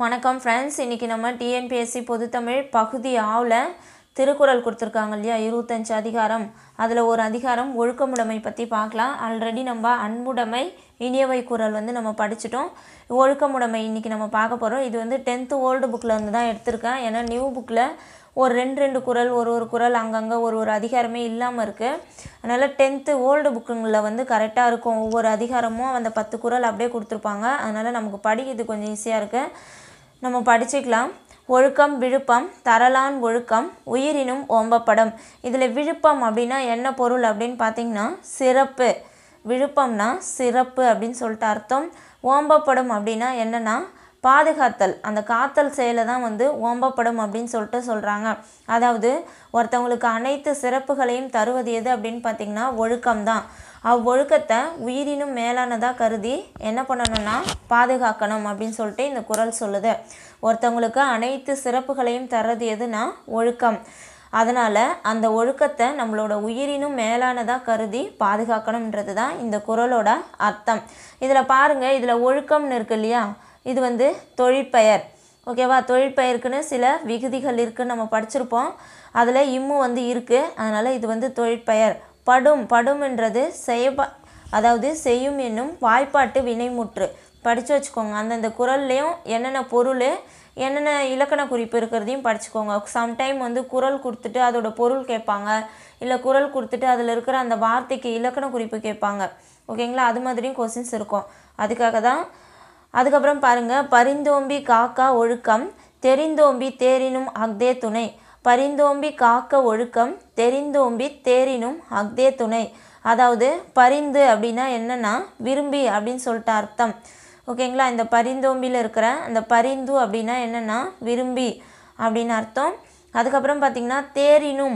வணக்கம் ஃப்ரெண்ட்ஸ் இன்றைக்கி நம்ம டிஎன்பிஎஸ்சி பொதுத்தமிழ் பகுதி ஆவில் திருக்குறள் கொடுத்துருக்காங்க இல்லையா இருபத்தஞ்சு அதிகாரம் அதில் ஒரு அதிகாரம் ஒழுக்கமுடைமை பற்றி பார்க்கலாம் ஆல்ரெடி நம்ம அன்புடைமை இனியவை குரல் வந்து நம்ம படிச்சிட்டோம் ஒழுக்கமுடைமை இன்றைக்கி நம்ம பார்க்க போகிறோம் இது வந்து டென்த்து ஓல்டு புக்கில் இருந்து தான் எடுத்திருக்கேன் ஏன்னா நியூ புக்கில் ஒரு ரெண்டு ரெண்டு குரல் ஒரு ஒரு குரல் அங்கங்கே ஒரு ஒரு அதிகாரமே இல்லாமல் இருக்குது அதனால் டென்த்து ஓல்டு புக்குங்களில் வந்து கரெக்டாக இருக்கும் ஒவ்வொரு அதிகாரமும் அந்த பத்து குரல் அப்படியே கொடுத்துருப்பாங்க அதனால் நமக்கு படிக்கிறது கொஞ்சம் ஈஸியாக இருக்குது நம்ம படிச்சுக்கலாம் ஒழுக்கம் விழுப்பம் தரலான் ஒழுக்கம் உயிரினும் ஓம்பப்படும் இதில் விழுப்பம் அப்படின்னா என்ன பொருள் அப்படின்னு பார்த்தீங்கன்னா சிறப்பு விழுப்பம்னா சிறப்பு அப்படின்னு சொல்லிட்டு அர்த்தம் ஓம்பப்படும் அப்படின்னா என்னென்னா பாதுகாத்தல் அந்த காத்தல் செயலை தான் வந்து ஓம்பப்படும் அப்படின்னு சொல்லிட்டு சொல்கிறாங்க அதாவது ஒருத்தவங்களுக்கு அனைத்து சிறப்புகளையும் தருவது எது அப்படின்னு பார்த்திங்கன்னா ஒழுக்கம்தான் அவ்வொழுக்கத்தை உயிரினும் மேலானதாக கருதி என்ன பண்ணணும்னா பாதுகாக்கணும் அப்படின்னு சொல்லிட்டு இந்த குரல் சொல்லுது ஒருத்தவங்களுக்கு அனைத்து சிறப்புகளையும் தர்றது எதுனா ஒழுக்கம் அதனால் அந்த ஒழுக்கத்தை நம்மளோட உயிரினும் மேலானதாக கருதி பாதுகாக்கணுன்றது தான் இந்த குரலோட அர்த்தம் இதில் பாருங்கள் இதில் ஒழுக்கம்னு இருக்கு இல்லையா இது வந்து தொழிற்பெயர் ஓகேவா தொழிற்பெயருக்குன்னு சில விகுதிகள் இருக்குன்னு நம்ம படிச்சிருப்போம் அதில் இம்மு வந்து இருக்குது அதனால் இது வந்து தொழிற்பெயர் படும் படும்ன்றது செய்யப்பா அதாவது செய்யும் என்னும் வாய்ப்பாட்டு வினைமுற்று படித்து வச்சுக்கோங்க அந்தந்த குரல்லையும் என்னென்ன பொருள் என்னென்ன இலக்கண குறிப்பு இருக்கிறதையும் படிச்சுக்கோங்க சம்டைம் வந்து குரல் கொடுத்துட்டு அதோட பொருள் கேட்பாங்க இல்லை குரல் கொடுத்துட்டு அதில் இருக்கிற அந்த வார்த்தைக்கு இலக்கண குறிப்பு கேட்பாங்க ஓகேங்களா அது மாதிரியும் கொஸ்டின்ஸ் இருக்கும் அதுக்காக தான் அதுக்கப்புறம் பாருங்கள் பரிந்தோம்பி காக்கா ஒழுக்கம் தெரிந்தோம்பி தேரினும் அக்தே துணை பரிந்தோம்பி காக்க ஒழுக்கம் தெரிந்தோம்பி தேரினும் அக்தே துணை அதாவது பரிந்து அப்படின்னா என்னென்னா விரும்பி அப்படின்னு சொல்லிட்டு அர்த்தம் ஓகேங்களா இந்த பரிந்தோம்பியில் இருக்கிற அந்த பரிந்து அப்படின்னா என்னென்னா விரும்பி அப்படின்னு அர்த்தம் அதுக்கப்புறம் பார்த்திங்கன்னா தேரினும்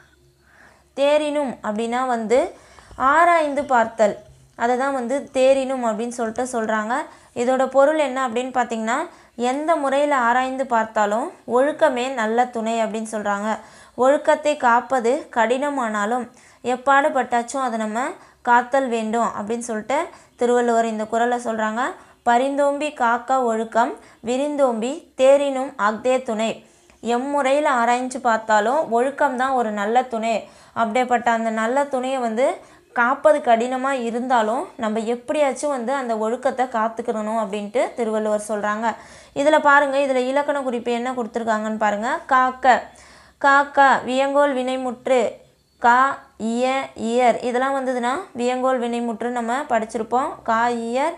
தேரினும் அப்படின்னா வந்து ஆராய்ந்து பார்த்தல் அதை தான் வந்து தேரினும் அப்படின்னு சொல்லிட்டு சொல்கிறாங்க இதோட பொருள் என்ன அப்படின்னு பார்த்தீங்கன்னா எந்த முறையில் ஆராய்ந்து பார்த்தாலும் ஒழுக்கமே நல்ல துணை அப்படின்னு சொல்கிறாங்க ஒழுக்கத்தை காப்பது கடினமானாலும் எப்பாடுபட்டாச்சும் அதை நம்ம காத்தல் வேண்டும் அப்படின்னு சொல்லிட்டு திருவள்ளுவர் இந்த குரலை சொல்கிறாங்க பரிந்தோம்பி காக்க ஒழுக்கம் விரிந்தோம்பி தேரினும் அக்தே துணை எம்முறையில் ஆராய்ஞ்சு பார்த்தாலும் ஒழுக்கம் தான் ஒரு நல்ல துணை அப்படியேப்பட்ட அந்த நல்ல துணையை வந்து காப்பது கடினமாக இருந்தாலும் நம்ம எப்படியாச்சும் வந்து அந்த ஒழுக்கத்தை காத்துக்கணும் அப்படின்ட்டு திருவள்ளுவர் சொல்கிறாங்க இதில் பாருங்கள் இதில் இலக்கண குறிப்பு என்ன கொடுத்துருக்காங்கன்னு பாருங்கள் காக்க காக்கா வியங்கோல் வினைமுற்று கா இய இயர் இதெல்லாம் வந்ததுன்னா வியங்கோல் வினைமுற்று நம்ம படிச்சிருப்போம் கா இயர்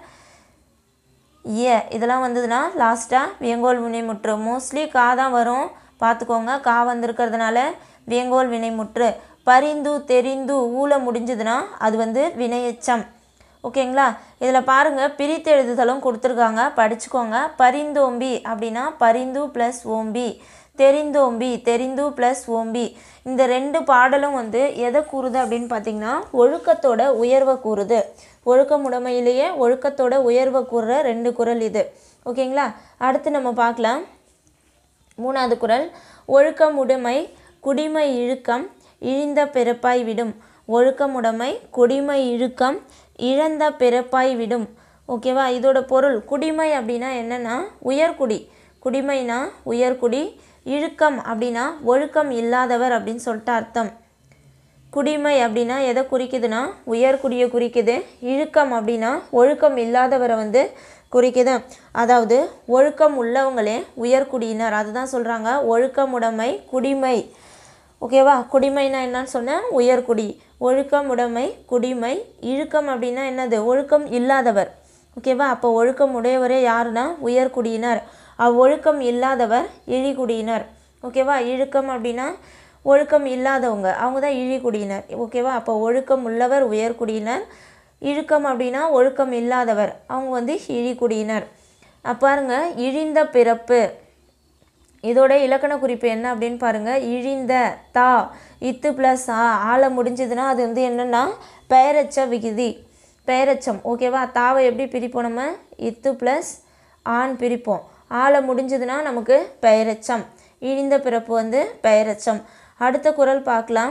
இய இதெல்லாம் வந்ததுன்னா லாஸ்ட்டாக வியங்கோல் வினைமுற்று மோஸ்ட்லி கா தான் வரும் பார்த்துக்கோங்க கா வந்திருக்கிறதுனால வியங்கோல் வினைமுற்று பரிந்து தெரிந்து ஊல முடிஞ்சதுன்னா அது வந்து வினையச்சம் ஓகேங்களா இதில் பாருங்கள் பிரித்து எழுதுதலும் கொடுத்துருக்காங்க படிச்சுக்கோங்க பரிந்தோம்பி அப்படின்னா பரிந்து ப்ளஸ் ஓம்பி தெரிந்தோம்பி தெரிந்து ப்ளஸ் ஓம்பி இந்த ரெண்டு பாடலும் வந்து எதை கூறுது அப்படின்னு பார்த்தீங்கன்னா ஒழுக்கத்தோட உயர்வை கூறுது ஒழுக்கமுடைமையிலேயே ஒழுக்கத்தோட உயர்வை கூறுற ரெண்டு குரல் இது ஓகேங்களா அடுத்து நம்ம பார்க்கலாம் மூணாவது குரல் ஒழுக்கமுடைமை குடிமை இழுக்கம் இழிந்த பிறப்பாய் விடும் ஒழுக்கமுடைமை குடிமை இழுக்கம் இழந்த பிறப்பாய் விடும் ஓகேவா இதோட பொருள் குடிமை அப்படின்னா என்னென்னா உயர்குடி குடிமைனா உயர்குடி இழுக்கம் அப்படின்னா ஒழுக்கம் இல்லாதவர் அப்படின்னு சொல்லிட்டு அர்த்தம் குடிமை அப்படின்னா எதை குறிக்குதுன்னா உயர்குடியை குறிக்குது இழுக்கம் அப்படின்னா ஒழுக்கம் இல்லாதவரை வந்து குறிக்குது அதாவது ஒழுக்கம் உள்ளவங்களே உயர்குடியினர் அதுதான் சொல்கிறாங்க ஒழுக்கமுடைமை குடிமை ஓகேவா குடிமைனா என்னன்னு சொன்னேன் உயர்குடி ஒழுக்கம் உடைமை குடிமை இழுக்கம் அப்படின்னா என்னது ஒழுக்கம் இல்லாதவர் ஓகேவா அப்போ ஒழுக்கம் உடையவரே யாருன்னா உயர்குடியினர் அவ்வொழுக்கம் இல்லாதவர் இழிகுடியினர் ஓகேவா இழுக்கம் அப்படின்னா ஒழுக்கம் இல்லாதவங்க அவங்க தான் இழிகுடியினர் ஓகேவா அப்போ ஒழுக்கம் உள்ளவர் உயர்குடியினர் இழுக்கம் அப்படின்னா ஒழுக்கம் இல்லாதவர் அவங்க வந்து இழிகுடியினர் பாருங்க இழிந்த பிறப்பு இதோட இலக்கண குறிப்பு என்ன அப்படின்னு பாருங்கள் இழிந்த தா இத்து ப்ளஸ் ஆ ஆள முடிஞ்சதுன்னா அது வந்து என்னென்னா பெயரச்ச விகுதி பெயரச்சம் ஓகேவா தாவை எப்படி பிரிப்போம் நம்ம இத்து ப்ளஸ் ஆண் பிரிப்போம் ஆள முடிஞ்சதுன்னா நமக்கு பெயரச்சம் இழிந்த பிறப்பு வந்து பெயரச்சம் அடுத்த குரல் பார்க்கலாம்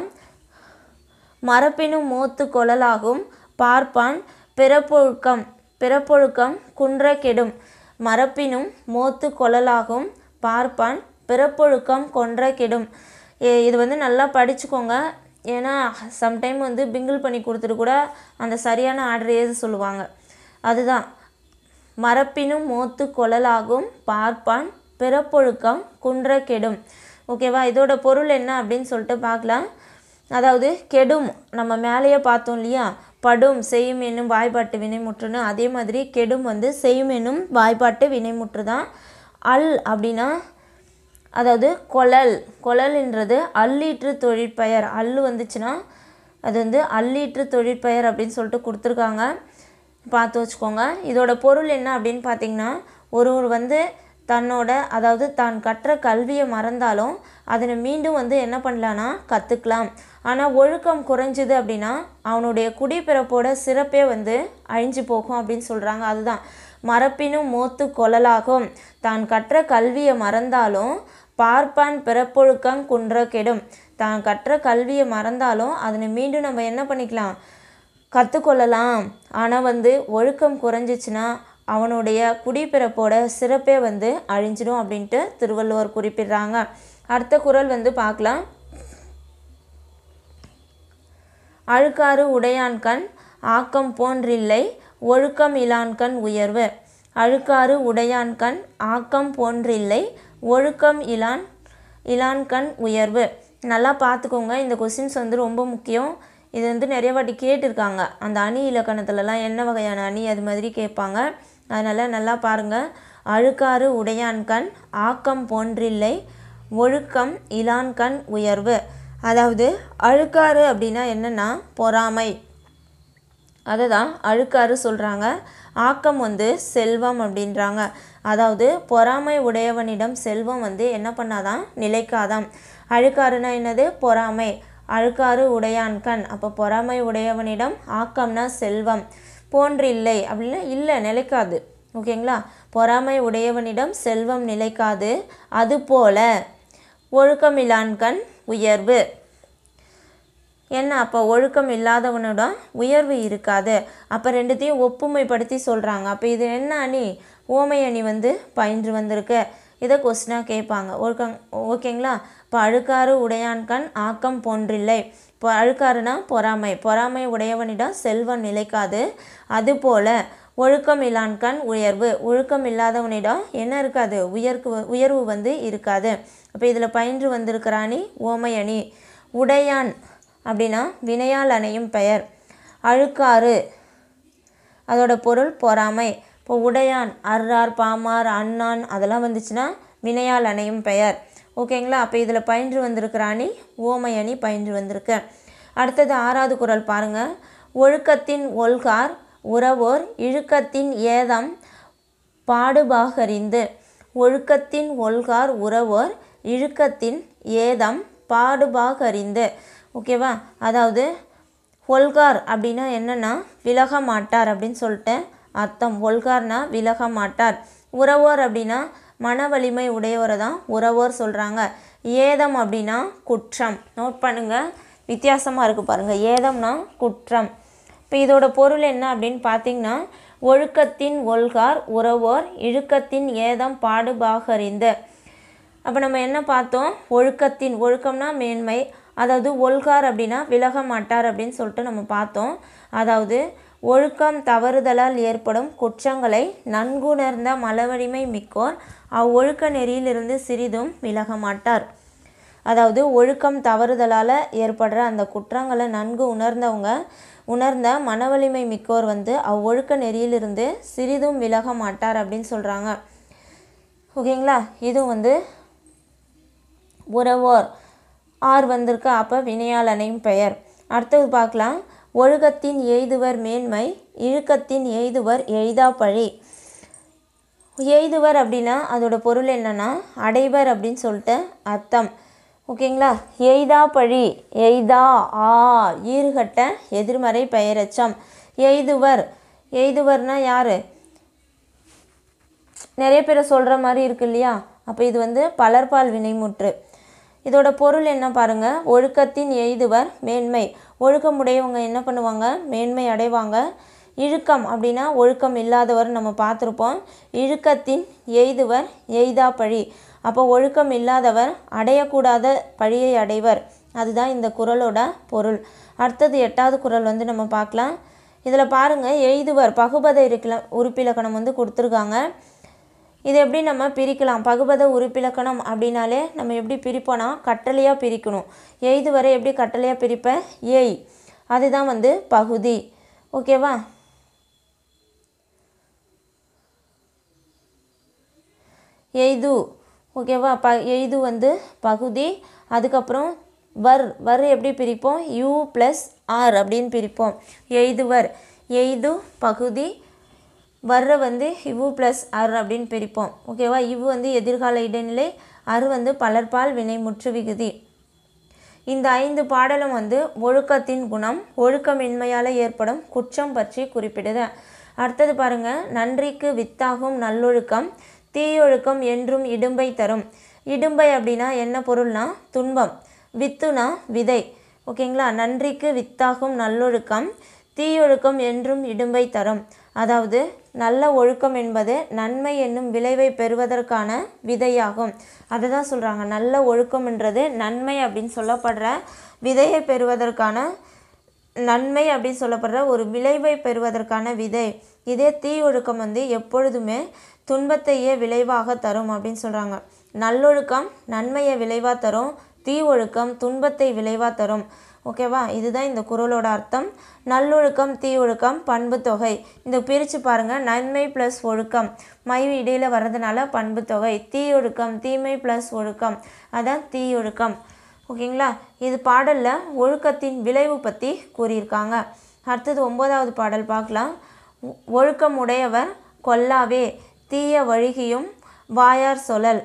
மரப்பினும் மோத்து கொழலாகும் பார்ப்பான் பிறப்பொழுக்கம் பிறப்பொழுக்கம் குன்ற கெடும் மரப்பினும் மோத்து கொழலாகும் பார்ப்பான் பிறப்பொழுக்கம் கொன்ற கெடும் ஏ- இது வந்து நல்லா படிச்சுக்கோங்க ஏன்னா சம்டைம் வந்து பிங்கிள் பண்ணி கொடுத்துட்டு கூட அந்த சரியான ஆர்டர் எழுத சொல்லுவாங்க அதுதான் மரப்பினும் மோத்து கொழலாகும் பார்ப்பான் பிறப்பொழுக்கம் குன்ற கெடும் ஓகேவா இதோட பொருள் என்ன அப்படின்னு சொல்லிட்டு பார்க்கலாம் அதாவது கெடும் நம்ம மேலேயே பார்த்தோம் இல்லையா படும் செய்யும் என்னும் வாய்ப்பாட்டு வினைமுற்றுன்னு அதே மாதிரி கெடும் வந்து செய்யும் என்னும் வாய்ப்பாட்டு வினைமுற்று தான் அல் அப்படின்னா அதாவது கொழல் கொழல்ன்றது அல்லீற்று தொழிற்பெயர் அல்லு வந்துச்சுன்னா அது வந்து அல்லீற்று தொழிற்பெயர் அப்படின்னு சொல்லிட்டு கொடுத்துருக்காங்க பார்த்து வச்சுக்கோங்க இதோட பொருள் என்ன அப்படின்னு பார்த்தீங்கன்னா ஒருவர் வந்து தன்னோட அதாவது தான் கற்ற கல்வியை மறந்தாலும் அதனை மீண்டும் வந்து என்ன பண்ணலான்னா கற்றுக்கலாம் ஆனால் ஒழுக்கம் குறைஞ்சுது அப்படின்னா அவனுடைய குடிப்பிறப்போட சிறப்பே வந்து அழிஞ்சு போகும் அப்படின்னு சொல்கிறாங்க அதுதான் மரப்பினும் மோத்து கொழலாகும் தான் கற்ற கல்வியை மறந்தாலும் பார்ப்பான் பிறப்பொழுக்கம் குன்ற கெடும் தான் கற்ற கல்வியை மறந்தாலும் அதனை மீண்டும் நம்ம என்ன பண்ணிக்கலாம் கற்றுக்கொள்ளலாம் ஆனால் வந்து ஒழுக்கம் குறைஞ்சிச்சுன்னா அவனுடைய குடிப்பிறப்போட சிறப்பே வந்து அழிஞ்சிடும் அப்படின்ட்டு திருவள்ளுவர் குறிப்பிடுறாங்க அடுத்த குறள் வந்து பார்க்கலாம் அழுக்காறு உடையான்கண் ஆக்கம் போன்றில்லை ஒழுக்கம் இலான்கண் உயர்வு அழுக்காறு உடையான்கண் ஆக்கம் போன்றில்லை ஒழுக்கம் இலான் இலான்கண் உயர்வு நல்லா பார்த்துக்கோங்க இந்த கொஸ்டின்ஸ் வந்து ரொம்ப முக்கியம் இது வந்து நிறைய வாட்டி கேட்டிருக்காங்க அந்த அணி இலக்கணத்துலலாம் என்ன வகையான அணி அது மாதிரி கேட்பாங்க அதனால் நல்லா பாருங்கள் அழுக்காறு உடையான்கண் ஆக்கம் போன்றில்லை ஒழுக்கம் இலான்கண் உயர்வு அதாவது அழுக்காறு அப்படின்னா என்னென்னா பொறாமை அதை தான் அழுக்காறு சொல்கிறாங்க ஆக்கம் வந்து செல்வம் அப்படின்றாங்க அதாவது பொறாமை உடையவனிடம் செல்வம் வந்து என்ன பண்ணாதான் நிலைக்காதாம் அழுக்காறுனா என்னது பொறாமை அழுக்காறு உடையான்கண் அப்போ பொறாமை உடையவனிடம் ஆக்கம்னா செல்வம் போன்றில்லை அப்படின்னா இல்லை நிலைக்காது ஓகேங்களா பொறாமை உடையவனிடம் செல்வம் நிலைக்காது அதுபோல ஒழுக்கமிலான்கண் உயர்வு என்ன அப்போ ஒழுக்கம் இல்லாதவனிடம் உயர்வு இருக்காது அப்போ ரெண்டுத்தையும் ஒப்புமைப்படுத்தி சொல்கிறாங்க அப்போ இது என்ன அணி ஓமை அணி வந்து பயின்று வந்திருக்கு இதை கொஸ்டினாக கேட்பாங்க ஒழுக்கம் ஓகேங்களா இப்போ அழுக்காறு உடையான்கண் ஆக்கம் போன்றில்லை இப்போ அழுக்காறுனா பொறாமை பொறாமை உடையவனிடம் செல்வம் நிலைக்காது அதுபோல ஒழுக்கம் இல்லான்கண் உயர்வு ஒழுக்கம் இல்லாதவனிடம் என்ன இருக்காது உயர்க்கு உயர்வு வந்து இருக்காது அப்போ இதில் பயின்று வந்திருக்கிற அணி ஓமை அணி உடையான் அப்படின்னா வினையால் அணையும் பெயர் அழுக்காறு அதோட பொருள் பொறாமை இப்போ உடையான் அர்ரார் பாமார் அண்ணான் அதெல்லாம் வந்துச்சுன்னா வினையால் அணையும் பெயர் ஓகேங்களா அப்போ இதில் பயின்று வந்திருக்கிற அணி ஓமை அணி பயின்று வந்திருக்கு அடுத்தது ஆறாவது குறள் பாருங்க ஒழுக்கத்தின் ஒல்கார் உறவோர் இழுக்கத்தின் ஏதம் பாடுபாகறிந்து ஒழுக்கத்தின் ஒல்கார் உறவோர் இழுக்கத்தின் ஏதம் பாடுபாகறிந்து ஓகேவா அதாவது ஒல்கார் அப்படின்னா என்னென்னா விலக மாட்டார் அப்படின்னு சொல்லிட்டு அர்த்தம் ஒல்கார்னா விலக மாட்டார் உறவோர் அப்படின்னா மன வலிமை உடையவரை தான் உறவோர் சொல்கிறாங்க ஏதம் அப்படின்னா குற்றம் நோட் பண்ணுங்கள் வித்தியாசமாக இருக்குது பாருங்கள் ஏதம்னா குற்றம் இப்போ இதோட பொருள் என்ன அப்படின்னு பார்த்தீங்கன்னா ஒழுக்கத்தின் ஒல்கார் உறவோர் இழுக்கத்தின் ஏதம் பாடுபாகறிந்து அப்போ நம்ம என்ன பார்த்தோம் ஒழுக்கத்தின் ஒழுக்கம்னா மேன்மை அதாவது ஒல்கார் அப்படின்னா விலக மாட்டார் அப்படின்னு சொல்லிட்டு நம்ம பார்த்தோம் அதாவது ஒழுக்கம் தவறுதலால் ஏற்படும் குற்றங்களை நன்குணர்ந்த மலவலிமை மிக்கோர் அவ்வொழுக்க நெறியிலிருந்து சிறிதும் விலக மாட்டார் அதாவது ஒழுக்கம் தவறுதலால் ஏற்படுற அந்த குற்றங்களை நன்கு உணர்ந்தவங்க உணர்ந்த மனவலிமை மிக்கோர் வந்து அவ்வொழுக்க நெறியிலிருந்து சிறிதும் விலக மாட்டார் அப்படின்னு சொல்கிறாங்க ஓகேங்களா இது வந்து உறவோர் ஆர் வந்திருக்கு அப்போ வினையால் அணையும் பெயர் அடுத்தது பார்க்கலாம் ஒழுக்கத்தின் எய்துவர் மேன்மை இழுக்கத்தின் எய்துவர் எய்தா பழி எய்துவர் அப்படின்னா அதோட பொருள் என்னன்னா அடைவர் அப்படின்னு சொல்லிட்டு அர்த்தம் ஓகேங்களா எய்தா பழி எய்தா ஆ ஈறுகட்ட எதிர்மறை பெயரச்சம் எய்துவர் எய்துவர்னா யார் நிறைய பேரை சொல்கிற மாதிரி இருக்கு இல்லையா அப்போ இது வந்து பலர்பால் வினைமுற்று இதோட பொருள் என்ன பாருங்க ஒழுக்கத்தின் எய்துவர் மேன்மை ஒழுக்கமுடையவங்க என்ன பண்ணுவாங்க மேன்மை அடைவாங்க இழுக்கம் அப்படின்னா ஒழுக்கம் இல்லாதவர் நம்ம பார்த்துருப்போம் இழுக்கத்தின் எய்துவர் எய்தா பழி அப்போ ஒழுக்கம் இல்லாதவர் அடையக்கூடாத பழியை அடைவர் அதுதான் இந்த குறளோட பொருள் அடுத்தது எட்டாவது குறள் வந்து நம்ம பார்க்கலாம் இதில் பாருங்கள் எய்துவர் பகுபத இருக்கில உறுப்பிலக்கணம் வந்து கொடுத்துருக்காங்க இது எப்படி நம்ம பிரிக்கலாம் பகுபத உறுப்பிலக்கணம் அப்படின்னாலே நம்ம எப்படி பிரிப்போம்னா கட்டளையாக பிரிக்கணும் எய்துவரை எப்படி கட்டளையாக பிரிப்பேன் ஏய் அதுதான் வந்து பகுதி ஓகேவா எய்து ஓகேவா ப எய்து வந்து பகுதி அதுக்கப்புறம் வர் வர் எப்படி பிரிப்போம் யூ ப்ளஸ் ஆர் அப்படின்னு பிரிப்போம் எய்துவர் எய்து பகுதி வர்ற வந்து இவு ப்ளஸ் அர் அப்படின்னு பிரிப்போம் ஓகேவா இவு வந்து எதிர்கால இடைநிலை அரு வந்து பலர்பால் வினை முற்று விகுதி இந்த ஐந்து பாடலும் வந்து ஒழுக்கத்தின் குணம் ஒழுக்கமின்மையால் ஏற்படும் குற்றம் பற்றி குறிப்பிடுது அடுத்தது பாருங்க நன்றிக்கு வித்தாகும் நல்லொழுக்கம் தீயொழுக்கம் என்றும் இடும்பை தரும் இடும்பை அப்படின்னா என்ன பொருள்னா துன்பம் வித்துனா விதை ஓகேங்களா நன்றிக்கு வித்தாகும் நல்லொழுக்கம் தீயொழுக்கம் என்றும் இடும்பை தரும் அதாவது நல்ல ஒழுக்கம் என்பது நன்மை என்னும் விளைவை பெறுவதற்கான விதையாகும் அதை தான் சொல்கிறாங்க நல்ல ஒழுக்கம்ன்றது நன்மை அப்படின்னு சொல்லப்படுற விதையை பெறுவதற்கான நன்மை அப்படின்னு சொல்லப்படுற ஒரு விளைவை பெறுவதற்கான விதை இதே தீயொழுக்கம் வந்து எப்பொழுதுமே துன்பத்தையே விளைவாக தரும் அப்படின்னு சொல்கிறாங்க நல்லொழுக்கம் நன்மையை விளைவாக தரும் தீ ஒழுக்கம் துன்பத்தை விளைவாக தரும் ஓகேவா இதுதான் இந்த குறளோட அர்த்தம் நல்லொழுக்கம் தீ ஒழுக்கம் பண்பு தொகை இந்த பிரித்து பாருங்கள் நன்மை ப்ளஸ் ஒழுக்கம் மை இடையில் வர்றதுனால பண்பு தொகை தீ ஒழுக்கம் தீமை ப்ளஸ் ஒழுக்கம் அதான் தீ ஒழுக்கம் ஓகேங்களா இது பாடலில் ஒழுக்கத்தின் விளைவு பற்றி கூறியிருக்காங்க அடுத்தது ஒன்பதாவது பாடல் பார்க்கலாம் ஒ- ஒழுக்கம் உடையவர் கொல்லாவே தீய வழுகியும் வாயார் சொல்லல்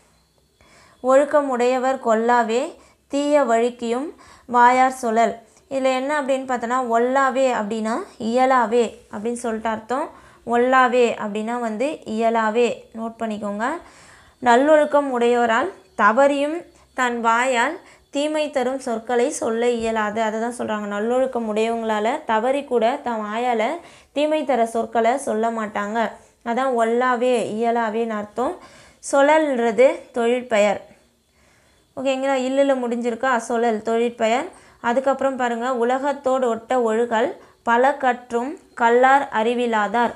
ஒழுக்கம் உடையவர் கொல்லாவே தீய வழுக்கியும் வாயார் சொல்லல் இதில் என்ன அப்படின்னு பார்த்தோன்னா ஒல்லாவே அப்படின்னா இயலாவே அப்படின்னு சொல்லிட்டு அர்த்தம் ஒல்லாவே அப்படின்னா வந்து இயலாவே நோட் பண்ணிக்கோங்க நல்லொழுக்கம் உடையோரால் தவறியும் தன் வாயால் தீமை தரும் சொற்களை சொல்ல இயலாது அதை தான் சொல்கிறாங்க நல்லொழுக்கம் உடையவங்களால தவறி கூட தன் வாயால் தீமை தர சொற்களை சொல்ல மாட்டாங்க அதான் ஒல்லாவே இயலாவேன்னு அர்த்தம் சொல்லல்ன்றது தொழிற்பெயர் ஓகேங்களா இல்லில் முடிஞ்சிருக்கா சொல்லல் தொழிற்பெயர் அதுக்கப்புறம் பாருங்கள் உலகத்தோடு ஒட்ட ஒழுகல் பல கற்றும் கல்லார் அறிவிலாதார்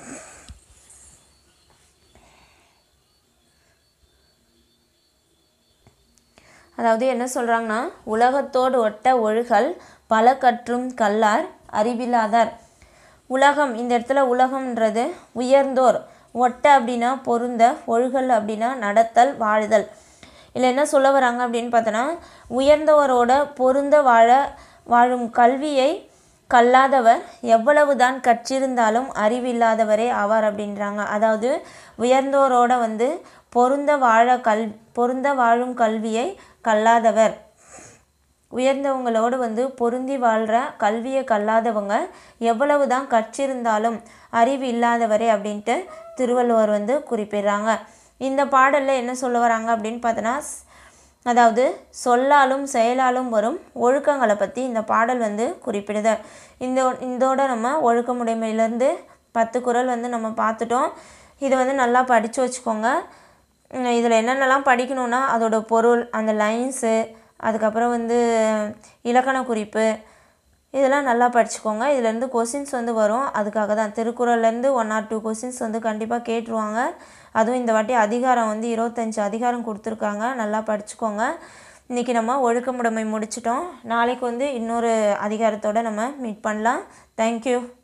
அதாவது என்ன சொல்கிறாங்கன்னா உலகத்தோடு ஒட்ட ஒழுகல் பல கற்றும் கல்லார் அறிவிலாதார் உலகம் இந்த இடத்துல உலகம்ன்றது உயர்ந்தோர் ஒட்ட அப்படின்னா பொருந்த ஒழுகல் அப்படின்னா நடத்தல் வாழுதல் இல்லை என்ன சொல்ல வராங்க அப்படின்னு பார்த்தோன்னா உயர்ந்தவரோட பொருந்த வாழ வாழும் கல்வியை கல்லாதவர் எவ்வளவுதான் கற்றிருந்தாலும் அறிவில்லாதவரே ஆவார் அப்படின்றாங்க அதாவது உயர்ந்தோரோட வந்து பொருந்த வாழ கல் பொருந்த வாழும் கல்வியை கல்லாதவர் உயர்ந்தவங்களோடு வந்து பொருந்தி வாழ்கிற கல்வியை கல்லாதவங்க எவ்வளவு தான் கற்றிருந்தாலும் அறிவு இல்லாதவரே அப்படின்ட்டு திருவள்ளுவர் வந்து குறிப்பிடுறாங்க இந்த பாடலில் என்ன சொல்ல வராங்க அப்படின்னு பார்த்தோன்னா ஸ்- அதாவது சொல்லாலும் செயலாலும் வரும் ஒழுக்கங்களை பற்றி இந்த பாடல் வந்து குறிப்பிடுது இந்த இதோட நம்ம ஒழுக்கமுடைமையிலேருந்து பத்து குறள் வந்து நம்ம பார்த்துட்டோம் இதை வந்து நல்லா படித்து வச்சுக்கோங்க இதில் என்னென்னலாம் படிக்கணும்னா அதோட பொருள் அந்த லைன்ஸு அதுக்கப்புறம் வந்து இலக்கண குறிப்பு இதெல்லாம் நல்லா படிச்சுக்கோங்க இதுலேருந்து கொஷின்ஸ் வந்து வரும் அதுக்காக தான் திருக்குறள்லேருந்து ஒன் ஆர் டூ கொஷின்ஸ் வந்து கண்டிப்பாக கேட்டுருவாங்க அதுவும் இந்த வாட்டி அதிகாரம் வந்து இருபத்தஞ்சி அதிகாரம் கொடுத்துருக்காங்க நல்லா படிச்சுக்கோங்க இன்றைக்கி நம்ம ஒழுக்கமுடைமை முடிச்சிட்டோம் நாளைக்கு வந்து இன்னொரு அதிகாரத்தோடு நம்ம மீட் பண்ணலாம் தேங்க்யூ